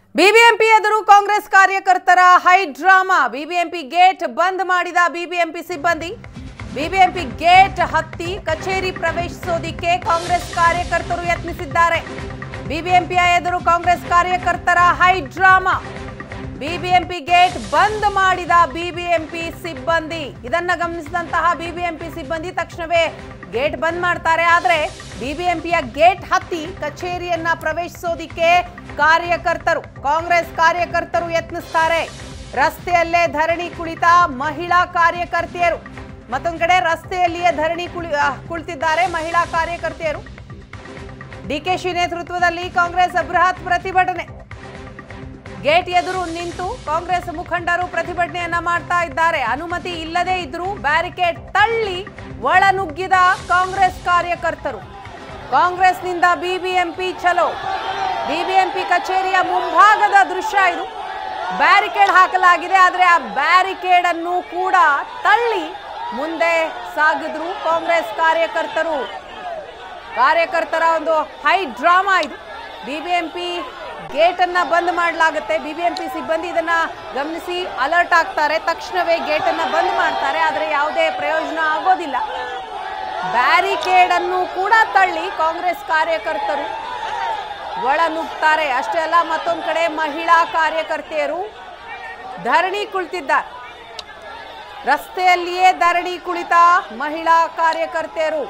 BBMP ಎದುರು ಕಾಂಗ್ರೆಸ್ ಕಾರ್ಯಕರ್ತರ high drama BBMP gate ಬಂದ್ ಮಾಡಿದ ಬಿಬಿಎಂಪಿ ಸಿಬ್ಬಂದಿ ಬಿಬಿಎಂಪಿ ಗೇಟ್ ಹತ್ತಿ ಕಚೇರಿ ಪ್ರವೇಶಿಸೋದಿಕ್ಕೆ ಕಾಂಗ್ರೆಸ್ ಕಾರ್ಯಕರ್ತರು ಯತ್ನಿಸಿದ್ದಾರೆ ಬಿಬಿಎಂಪಿಯ ಎದುರು ಕಾಂಗ್ರೆಸ್ ಕಾರ್ಯಕರ್ತರ ಹೈ ಡ್ರಾಮಾ ಬಿಬಿಎಂಪಿ ಗೇಟ್ ಬಂದ್ ಮಾಡಿದ ಬಿಬಿಎಂಪಿ ಸಿಬ್ಬಂದಿ ಇದನ್ನ ಗಮನಿಸಿದಂತಹ ಬಿಬಿಎಂಪಿ ಸಿಬ್ಬಂದಿ ತಕ್ಷಣವೇ ಗೇಟ್ ಬಂದ್ ಮಾಡ್ತಾರೆ ಆದ್ರೆ ಬಿಬಿಎಂಪಿಯ ಗೇಟ್ ಹತ್ತಿ ಕಚೇರಿಯನ್ನ ಪ್ರವೇಶಿಸೋದಿಕ್ಕೆ ಕಾರ್ಯಕರ್ತರು ಕಾಂಗ್ರೆಸ್ ಕಾರ್ಯಕರ್ತರು ಯತ್ನಿಸ್ತಾರೆ ರಸ್ತೆಯಲ್ಲೇ ಧರಣಿ ಕುಳಿತ ಮಹಿಳಾ ಕಾರ್ಯಕರ್ತೆಯರು ಮತ್ತೊಂದ್ ಕಡೆ ರಸ್ತೆಯಲ್ಲಿಯೇ ಧರಣಿ ಕುಳಿ ಆ, ಕುಳಿತಿದ್ದಾರೆ ಮಹಿಳಾ ಕಾರ್ಯಕರ್ತೆಯರು ಡಿಕೆಶಿ ನೇತೃತ್ವದಲ್ಲಿ ಕಾಂಗ್ರೆಸ್ ಬೃಹತ್ ಪ್ರತಿಭಟನೆ ಗೇಟ್ ಎದುರು ನಿಂತು ಕಾಂಗ್ರೆಸ್ ಮುಖಂಡರು ಪ್ರತಿಭಟನೆಯನ್ನ ಮಾಡ್ತಾ ಇದ್ದಾರೆ ಅನುಮತಿ ಇಲ್ಲದೇ ಇದ್ರೂ ಬ್ಯಾರಿಕೇಡ್ ತಳ್ಳಿ ಒಳನುಗ್ಗಿದ ಕಾಂಗ್ರೆಸ್ ಕಾರ್ಯಕರ್ತರು ಕಾಂಗ್ರೆಸ್ನಿಂದ ಬಿಬಿಎಂಪಿ ಚಲೋ ಬಿಬಿಎಂಪಿ ಕಚೇರಿಯ ಮುಂಭಾಗದ ದೃಶ್ಯ ಇದು ಬ್ಯಾರಿಕೇಡ್ ಹಾಕಲಾಗಿದೆ ಆದರೆ ಆ ಬ್ಯಾರಿಕೇಡ್ ಅನ್ನು ಕೂಡ ತಳ್ಳಿ ಮುಂದೆ ಸಾಗಿದ್ರು ಕಾಂಗ್ರೆಸ್ ಕಾರ್ಯಕರ್ತರು ಕಾರ್ಯಕರ್ತರ ಒಂದು ಹೈ ಡ್ರಾಮಾ ಇದು ಬಿಬಿಎಂಪಿ ಗೇಟ್ ಅನ್ನ ಬಂದ್ ಮಾಡಲಾಗುತ್ತೆ ಬಿಬಿಎಂಪಿ ಸಿಬ್ಬಂದಿ ಇದನ್ನ ಗಮನಿಸಿ ಅಲರ್ಟ್ ಆಗ್ತಾರೆ ತಕ್ಷಣವೇ ಗೇಟ್ ಅನ್ನ ಬಂದ್ ಮಾಡ್ತಾರೆ ಆದರೆ ಯಾವುದೇ ಪ್ರಯೋಜನ ಆಗೋದಿಲ್ಲ ಬ್ಯಾರಿಕೇಡ್ ಅನ್ನು ಕೂಡ ತಳ್ಳಿ ಕಾಂಗ್ರೆಸ್ ಕಾರ್ಯಕರ್ತರು ಒಳ ನುಗ್ತಾರೆ ಅಷ್ಟೇ ಅಲ್ಲ ಮತ್ತೊಂದು ಕಡೆ ಮಹಿಳಾ ಕಾರ್ಯಕರ್ತೆಯರು ಧರಣಿ ಕುಳಿತಿದ್ದಾರೆ ರಸ್ತೆಯಲ್ಲಿಯೇ ಧರಣಿ ಕುಳಿತ ಮಹಿಳಾ ಕಾರ್ಯಕರ್ತೆಯರು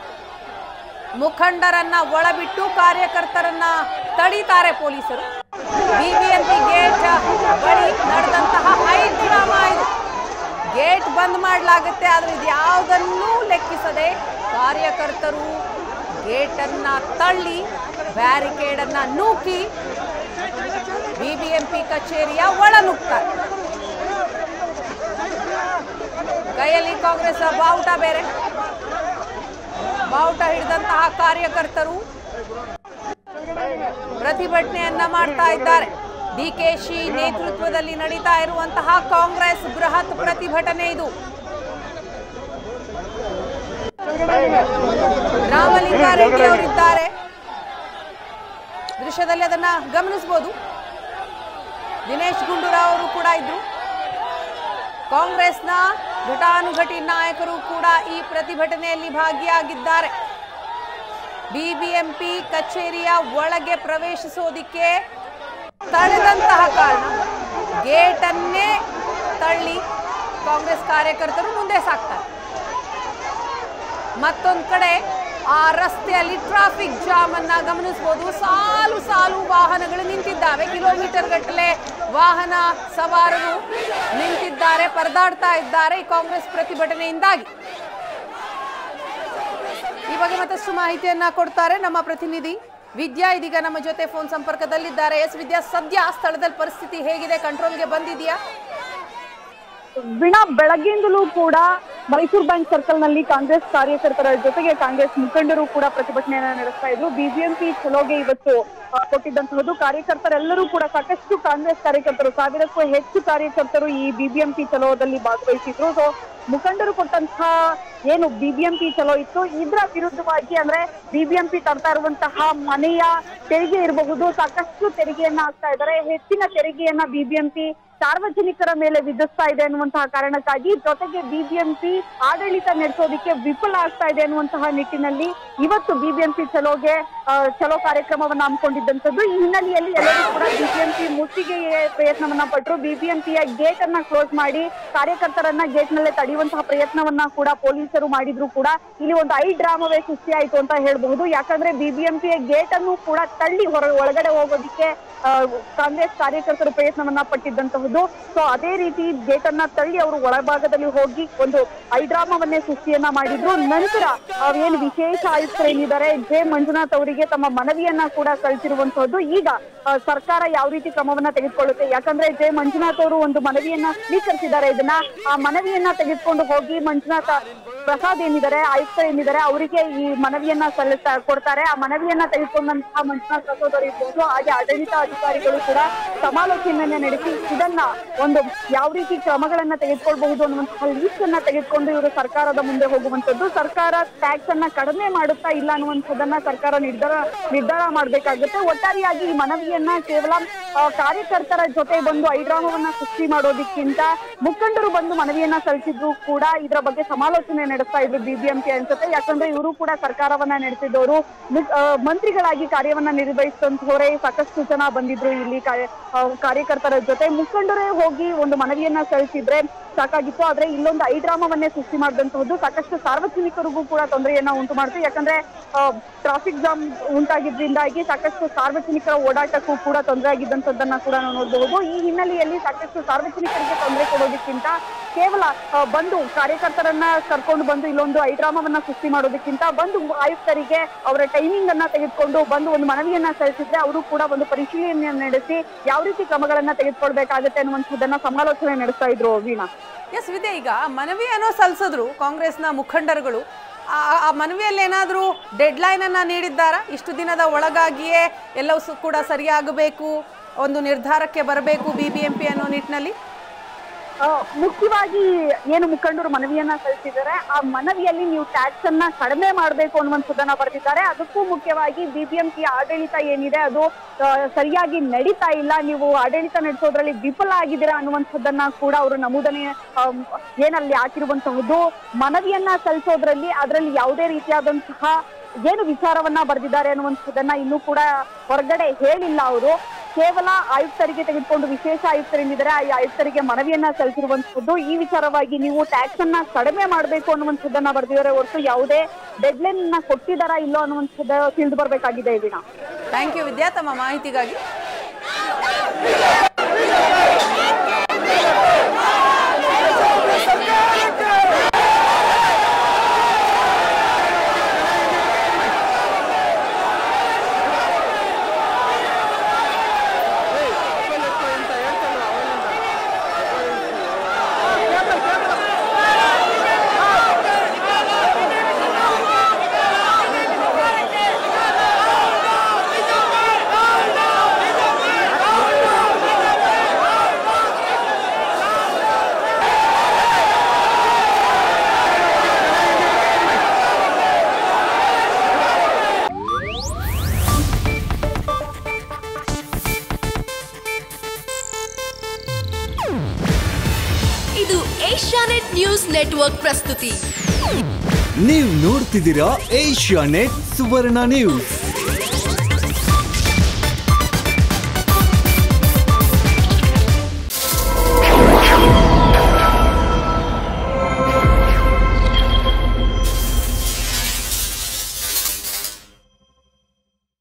ಮುಖಂಡರನ್ನ ಒಳಬಿಟ್ಟು ಕಾರ್ಯಕರ್ತರನ್ನ ತಡೀತಾರೆ ಪೊಲೀಸರು ಬಿಬಿಎಂಪಿ ಗೇಟ್ ಬಳಿ ನಡೆದಂತಹ ಹೈ ಡ್ರಾಮಾ ಇದು ಗೇಟ್ ಬಂದ್ ಮಾಡಲಾಗುತ್ತೆ ಆದ್ರೆ ಇದು ಯಾವುದನ್ನೂ ಲೆಕ್ಕಿಸದೆ ಕಾರ್ಯಕರ್ತರು ಗೇಟ್ ಅನ್ನ ತಳ್ಳಿ ಬ್ಯಾರಿಕೇಡ್ ಅನ್ನ ನೂಕಿ ಬಿಬಿಎಂಪಿ ಕಚೇರಿಯ ಒಳ ನುಗ್ತಾರೆ ಕೈಯಲ್ಲಿ ಕಾಂಗ್ರೆಸ್ ಬಾವುಟ ಬೇರೆ ಬಾವುಟ ಹಿಡಿದಂತಹ ಕಾರ್ಯಕರ್ತರು ಪ್ರತಿಭಟನೆಯನ್ನ ಮಾಡ್ತಾ ಇದ್ದಾರೆ ಡಿಕೆಶಿ ನೇತೃತ್ವದಲ್ಲಿ ನಡೀತಾ ಇರುವಂತಹ ಕಾಂಗ್ರೆಸ್ ಬೃಹತ್ ಪ್ರತಿಭಟನೆ ಇದು ರಾಮಲಿಂಗಾರೆಡ್ಡಿ ಅವರಿದ್ದಾರೆ ದೃಶ್ಯದಲ್ಲಿ ಅದನ್ನ ಗಮನಿಸಬಹುದು ದಿನೇಶ್ ಗುಂಡೂರಾವ್ ಅವರು ಕೂಡ ಇದ್ರು ಕಾಂಗ್ರೆಸ್ನ ಘಟಾನುಘಟಿ ನಾಯಕರು ಕೂಡ ಈ ಪ್ರತಿಭಟನೆಯಲ್ಲಿ ಭಾಗಿಯಾಗಿದ್ದಾರೆ ಬಿಬಿಎಂಪಿ ಕಚೇರಿಯ ಒಳಗೆ ಪ್ರವೇಶಿಸೋದಿಕ್ಕೆ ತಡೆದಂತಹ ಕಾರಣ ಗೇಟನ್ನೇ ತಳ್ಳಿ ಕಾಂಗ್ರೆಸ್ ಕಾರ್ಯಕರ್ತರು ಮುಂದೆ ಸಾಕ್ತಾರೆ ಮತ್ತೊಂದು ಕಡೆ ಆ ರಸ್ತೆಯಲ್ಲಿ ಟ್ರಾಫಿಕ್ ಜಾಮ್ ಅನ್ನ ಗಮನಿಸಬಹುದು ಸಾಲು ಸಾಲು ವಾಹನಗಳು ನಿಂತಿದ್ದಾವೆ ಕಿಲೋಮೀಟರ್ ಗಟ್ಟಲೆ ವಾಹನ ಸವಾರರು ನಿಂತಿದ್ದಾರೆ ಪರದಾಡ್ತಾ ಇದ್ದಾರೆ ಈ ಕಾಂಗ್ರೆಸ್ ಪ್ರತಿಭಟನೆಯಿಂದಾಗಿ ಈ ಬಗ್ಗೆ ಮತ್ತಷ್ಟು ಮಾಹಿತಿಯನ್ನ ಕೊಡ್ತಾರೆ ನಮ್ಮ ಪ್ರತಿನಿಧಿ ವಿದ್ಯಾ ಇದೀಗ ನಮ್ಮ ಜೊತೆ ಫೋನ್ ಸಂಪರ್ಕದಲ್ಲಿದ್ದಾರೆ ಎಸ್ ವಿದ್ಯಾ ಸದ್ಯ ಸ್ಥಳದಲ್ಲಿ ಪರಿಸ್ಥಿತಿ ಹೇಗಿದೆ ಕಂಟ್ರೋಲ್ಗೆ ಬಂದಿದೆಯಾ ವೀಣಾ ಬೆಳಗ್ಗೆಯಿಂದಲೂ ಕೂಡ ಮೈಸೂರು ಬ್ಯಾಂಕ್ ಸರ್ಕಲ್ ನಲ್ಲಿ ಕಾಂಗ್ರೆಸ್ ಕಾರ್ಯಕರ್ತರ ಜೊತೆಗೆ ಕಾಂಗ್ರೆಸ್ ಮುಖಂಡರು ಕೂಡ ಪ್ರತಿಭಟನೆಯನ್ನ ನಡೆಸ್ತಾ ಇದ್ರು ಬಿಬಿಎಂಪಿ ಚಲೋಗೆ ಇವತ್ತು ಆ, ಕೊಟ್ಟಿದ್ದಂತಹದ್ದು ಕಾರ್ಯಕರ್ತರೆಲ್ಲರೂ ಕೂಡ ಸಾಕಷ್ಟು ಕಾಂಗ್ರೆಸ್ ಕಾರ್ಯಕರ್ತರು ಸಾವಿರಕ್ಕೂ ಹೆಚ್ಚು ಕಾರ್ಯಕರ್ತರು ಈ ಬಿಬಿಎಂಪಿ ಚಲೋದಲ್ಲಿ ಭಾಗವಹಿಸಿದ್ರು ಸೊ ಮುಖಂಡರು ಕೊಟ್ಟಂತಹ ಏನು ಬಿಬಿಎಂಪಿ ಚಲೋ ಇತ್ತು ಇದರ ವಿರುದ್ಧವಾಗಿ ಅಂದ್ರೆ ಬಿಬಿಎಂಪಿ ತರ್ತಾ ಇರುವಂತಹ ಮನೆಯ ತೆರಿಗೆ ಇರಬಹುದು ಸಾಕಷ್ಟು ತೆರಿಗೆಯನ್ನ ಹಾಕ್ತಾ ಇದ್ದಾರೆ ಹೆಚ್ಚಿನ ತೆರಿಗೆಯನ್ನ ಬಿಬಿಎಂಪಿ ಸಾರ್ವಜನಿಕರ ಮೇಲೆ ವಿಧಿಸ್ತಾ ಇದೆ ಅನ್ನುವಂತಹ ಕಾರಣಕ್ಕಾಗಿ ಜೊತೆಗೆ ಬಿಬಿಎಂಪಿ ಆಡಳಿತ ನಡೆಸೋದಿಕ್ಕೆ ವಿಫಲ ಆಗ್ತಾ ಇದೆ ಅನ್ನುವಂತಹ ನಿಟ್ಟಿನಲ್ಲಿ ಇವತ್ತು ಬಿಬಿಎಂಪಿ ಚಲೋಗೆ ಆ, ಚಲೋ ಕಾರ್ಯಕ್ರಮವನ್ನ ಹಮ್ಮಿಕೊಂಡಿದ್ದಂಥದ್ದು ಈ ಹಿನ್ನೆಲೆಯಲ್ಲಿ ಎಲ್ಲರೂ ಕೂಡ ಬಿಬಿಎಂಪಿ ಮುತ್ತಿಗೆಗೆ ಪ್ರಯತ್ನವನ್ನ ಪಟ್ಟರು ಬಿಬಿಎಂಪಿಯ ಗೇಟ್ ಅನ್ನ ಕ್ಲೋಸ್ ಮಾಡಿ ಕಾರ್ಯಕರ್ತರನ್ನ ಗೇಟ್ ನಲ್ಲೇ ತಡೆಯುವಂತಹ ಪ್ರಯತ್ನವನ್ನ ಕೂಡ ಪೊಲೀಸರು ಮಾಡಿದ್ರು ಕೂಡ ಇಲ್ಲಿ ಒಂದು ಐ ಡ್ರಾಮವೇ ಸೃಷ್ಟಿಯಾಯಿತು ಅಂತ ಹೇಳ್ಬಹುದು ಯಾಕಂದ್ರೆ ಬಿಬಿಎಂಪಿಯ ಗೇಟ್ ಅನ್ನು ಕೂಡ ತಳ್ಳಿ ಹೊರ ಒಳಗಡೆ ಹೋಗೋದಿಕ್ಕೆ ಆ, ಕಾಂಗ್ರೆಸ್ ಕಾರ್ಯಕರ್ತರು ಪ್ರಯತ್ನವನ್ನ ಪಟ್ಟಿದ್ದಂತಹದ್ದು ಸೊ ಅದೇ ರೀತಿ ಗೇಟ್ ಅನ್ನ ತಳ್ಳಿ ಅವರು ಒಳಭಾಗದಲ್ಲಿ ಹೋಗಿ ಒಂದು ಐಡ್ರಾಮವನ್ನೇ ಸೃಷ್ಟಿಯನ್ನ ಮಾಡಿದ್ರು ನಂತರ ಆ, ಏನು ವಿಶೇಷ ಆಯುಕ್ತರು ಏನಿದ್ದಾರೆ ಜೆ ಮಂಜುನಾಥ್ ಅವರಿಗೆ ತಮ್ಮ ಮನವಿಯನ್ನ ಕೂಡ ಕಳಿಸಿರುವಂತಹದ್ದು ಈಗ ಆ, ಸರ್ಕಾರ ಯಾವ ರೀತಿ ಕ್ರಮವನ್ನ ತೆಗೆದುಕೊಳ್ಳುತ್ತೆ ಯಾಕಂದ್ರೆ ಜೆ ಮಂಜುನಾಥ್ ಅವರು ಒಂದು ಮನವಿಯನ್ನ ಸ್ವೀಕರಿಸಿದ್ದಾರೆ ಇದನ್ನ ಆ ಮನವಿಯನ್ನ ತೆಗೆದುಕೊಂಡು ಹೋಗಿ ಮಂಜುನಾಥ ಪ್ರಸಾದ್ ಏನಿದ್ದಾರೆ ಆಯುಕ್ತ ಏನಿದ್ದಾರೆ ಅವರಿಗೆ ಈ ಮನವಿಯನ್ನ ಸಲ್ಲಿಸ್ತಾ ಕೊಡ್ತಾರೆ ಆ ಮನವಿಯನ್ನ ತೆಗೆದುಕೊಂಡಂತಹ ಮಂಜುನಾಥ್ ಪ್ರಸಾದ್ ಅವರು ಇರ್ಬೋದು ಹಾಗೆ ಆಡಳಿತ ಅಧಿಕಾರಿಗಳು ಕೂಡ ಸಮಾಲೋಚನೆಯನ್ನ ನಡೆಸಿ ಇದನ್ನ ಒಂದು ಯಾವ ರೀತಿ ಕ್ರಮಗಳನ್ನ ತೆಗೆದುಕೊಳ್ಬಹುದು ಅನ್ನುವಂತಹ ಲೀಸ್ಟ್ ಅನ್ನ ತೆಗೆದುಕೊಂಡು ಇವರು ಸರ್ಕಾರದ ಮುಂದೆ ಹೋಗುವಂತದ್ದು ಸರ್ಕಾರ ಟ್ಯಾಕ್ಸ್ ಅನ್ನ ಕಡಿಮೆ ಮಾಡುತ್ತಾ ಇಲ್ಲ ಅನ್ನುವಂಥದ್ದನ್ನ ಸರ್ಕಾರ ನಿರ್ಧಾರ ನಿರ್ಧಾರ ಮಾಡ್ಬೇಕಾಗುತ್ತೆ ಒಟ್ಟಾರೆಯಾಗಿ ಈ ಮನವಿಯನ್ನ ಕೇವಲ ಆ, ಕಾರ್ಯಕರ್ತರ ಜೊತೆ ಬಂದು ಐಡ್ರಾಮವನ್ನ ಸೃಷ್ಟಿ ಮಾಡೋದಕ್ಕಿಂತ ಮುಖಂಡರು ಬಂದು ಮನವಿಯನ್ನ ಸಲ್ಲಿಸಿದ್ರು ಕೂಡ ಇದರ ಬಗ್ಗೆ ಸಮಾಲೋಚನೆ ನಡೆಸ್ತಾ ಇದ್ರು ಬಿಬಿಎಂಪಿ ಅನ್ಸುತ್ತೆ ಯಾಕಂದ್ರೆ ಇವರು ಕೂಡ ಸರ್ಕಾರವನ್ನ ನಡೆಸಿದವರು ಮು- ಆ, ಮಂತ್ರಿಗಳಾಗಿ ಕಾರ್ಯವನ್ನ ನಿರ್ವಹಿಸಿದಂತವರೇ ಸಾಕಷ್ಟು ಜನ ಬಂದಿದ್ರು ಇಲ್ಲಿ ಕಾರ್ಯ- ಆ, ಕಾರ್ಯಕರ್ತರ ಜೊತೆ ಮುಖಂಡರೇ ಹೋಗಿ ಒಂದು ಮನವಿಯನ್ನ ಸಲ್ಲಿಸಿದ್ರೆ ಸಾಕಾಗಿತ್ತು ಆದ್ರೆ ಇಲ್ಲೊಂದು ಐಡ್ರಾಮವನ್ನೇ ಸೃಷ್ಟಿ ಮಾಡಿದಂತಹದ್ದು ಸಾಕಷ್ಟು ಸಾರ್ವಜನಿಕರಿಗೂ ಕೂಡ ತೊಂದರೆಯನ್ನ ಉಂಟು ಮಾಡ್ತು ಯಾಕಂದ್ರೆ ಟ್ರಾಫಿಕ್ ಜಾಮ್ ಉಂಟಾಗಿದ್ರಿಂದಾಗಿ ಸಾಕಷ್ಟು ಸಾರ್ವಜನಿಕರ ಓಡಾಟಕ್ಕೂ ಕೂಡ ತೊಂದರೆ ಆಗಿದ್ದಂಥದ್ದನ್ನ ಕೂಡ ನಾವು ನೋಡಬಹುದು ಈ ಹಿನ್ನೆಲೆಯಲ್ಲಿ ಸಾಕಷ್ಟು ಸಾರ್ವಜನಿಕರಿಗೆ ತೊಂದರೆ ಕೊಡೋದಕ್ಕಿಂತ ಕೇವಲ ಆ, ಬಂದು ಕಾರ್ಯಕರ್ತರನ್ನ ಕರ್ಕೊಂಡು ಬಂದು ಇಲ್ಲೊಂದು ಐಡ್ರಾಮವನ್ನ ಸೃಷ್ಟಿ ಮಾಡೋದಕ್ಕಿಂತ ಬಂದು ಆಯುಕ್ತರಿಗೆ ಅವರ ಟೈಮಿಂಗ್ ಅನ್ನ ತೆಗೆದುಕೊಂಡು ಬಂದು ಒಂದು ಮನವಿಯನ್ನ ಸಲ್ಲಿಸಿದ್ರೆ ಅವರು ಕೂಡ ಒಂದು ಪರಿಶೀಲನೆಯನ್ನ ನಡೆಸಿ ಯಾವ ರೀತಿ ಕ್ರಮಗಳನ್ನ ತೆಗೆದುಕೊಳ್ಬೇಕಾಗತ್ತೆ ಅನ್ನುವಂಥದ್ದನ್ನ ಸಮಾಲೋಚನೆ ನಡೆಸ್ತಾ ಇದ್ರು ವೀಣಾ ಎಸ್ ವಿದ್ಯೆ ಈಗ ಮನವಿಯನ್ನು ಸಲ್ಲಿಸಿದ್ರು ಕಾಂಗ್ರೆಸ್ನ ಮುಖಂಡರುಗಳು ಆ- ಆ ಮನವಿಯಲ್ಲಿ ಏನಾದರೂ ಡೆಡ್ಲೈನ್ ಅನ್ನ ನೀಡಿದ್ದಾರಾ ಇಷ್ಟು ದಿನದ ಒಳಗಾಗಿಯೇ ಎಲ್ಲವೂ ಸು- ಕೂಡ ಸರಿಯಾಗಬೇಕು ಒಂದು ನಿರ್ಧಾರಕ್ಕೆ ಬರಬೇಕು ಬಿ ಬಿ ಎಂ ಪಿ ಅನ್ನೋ ನಿಟ್ಟಿನಲ್ಲಿ ಆ, ಮುಖ್ಯವಾಗಿ ಏನು ಮುಖಂಡರು ಮನವಿಯನ್ನ ಸಲ್ಲಿಸಿದ್ದಾರೆ ಆ ಮನವಿಯಲ್ಲಿ ನೀವು ಟ್ಯಾಕ್ಸ್ ಅನ್ನ ಕಡಿಮೆ ಮಾಡಬೇಕು ಅನ್ನುವಂಥದ್ದನ್ನ ಬರೆದಿದ್ದಾರೆ ಅದಕ್ಕೂ ಮುಖ್ಯವಾಗಿ ಬಿಬಿಎಂಪಿ ಆಡಳಿತ ಏನಿದೆ ಅದು ಆ, ಸರಿಯಾಗಿ ನಡೀತಾ ಇಲ್ಲ ನೀವು ಆಡಳಿತ ನಡೆಸೋದ್ರಲ್ಲಿ ವಿಫಲ ಆಗಿದ್ದೀರಾ ಅನ್ನುವಂಥದ್ದನ್ನ ಕೂಡ ಅವರು ನಮೂದನೆ ಆಮ್, ಏನಲ್ಲಿ ಹಾಕಿರುವಂತಹದ್ದು ಮನವಿಯನ್ನ ಸಲ್ಲಿಸೋದ್ರಲ್ಲಿ ಅದರಲ್ಲಿ ಯಾವುದೇ ರೀತಿಯಾದಂತಹ ಏನು ವಿಚಾರವನ್ನ ಬರೆದಿದ್ದಾರೆ ಅನ್ನುವಂಥದ್ದನ್ನ ಇನ್ನೂ ಕೂಡ ಹೊರಗಡೆ ಹೇಳಿಲ್ಲ ಅವರು ಕೇವಲ ಆಯುಕ್ತರಿಗೆ ತೆಗೆದುಕೊಂಡು ವಿಶೇಷ ಆಯುಕ್ತರೇನಿದ್ದಾರೆ ಆ ಆಯುಕ್ತರಿಗೆ ಮನವಿಯನ್ನ ಸಲ್ಲಿಸಿರುವಂತಹದ್ದು ಈ ವಿಚಾರವಾಗಿ ನೀವು ಟ್ಯಾಕ್ಸ್ ಅನ್ನ ಕಡಿಮೆ ಮಾಡಬೇಕು ಅನ್ನುವಂಥದ್ದನ್ನ ಬರೆದಿದ್ದಾರೆ ಹೊರತು ಯಾವುದೇ ಡೆಡ್ಲೈನ್ ಅನ್ನ ಕೊಟ್ಟಿದ್ದಾರಾ ಇಲ್ಲೋ ಅನ್ನುವಂಥದ್ದು ತಿಳಿದು ಬರಬೇಕಾಗಿದೆ ವೀಣಾ ಥ್ಯಾಂಕ್ ಯು ವಿದ್ಯಾ ತಮ್ಮ ಮಾಹಿತಿಗಾಗಿ ಇದು ಏಷ್ಯಾನೆಟ್ ನ್ಯೂಸ್ ನೆಟ್ವರ್ಕ್ ಪ್ರಸ್ತುತಿ ನೀವು ನೋಡ್ತಿದ್ದೀರಾ ಏಷ್ಯಾ ನೆಟ್ ಸುವರ್ಣ ನ್ಯೂಸ್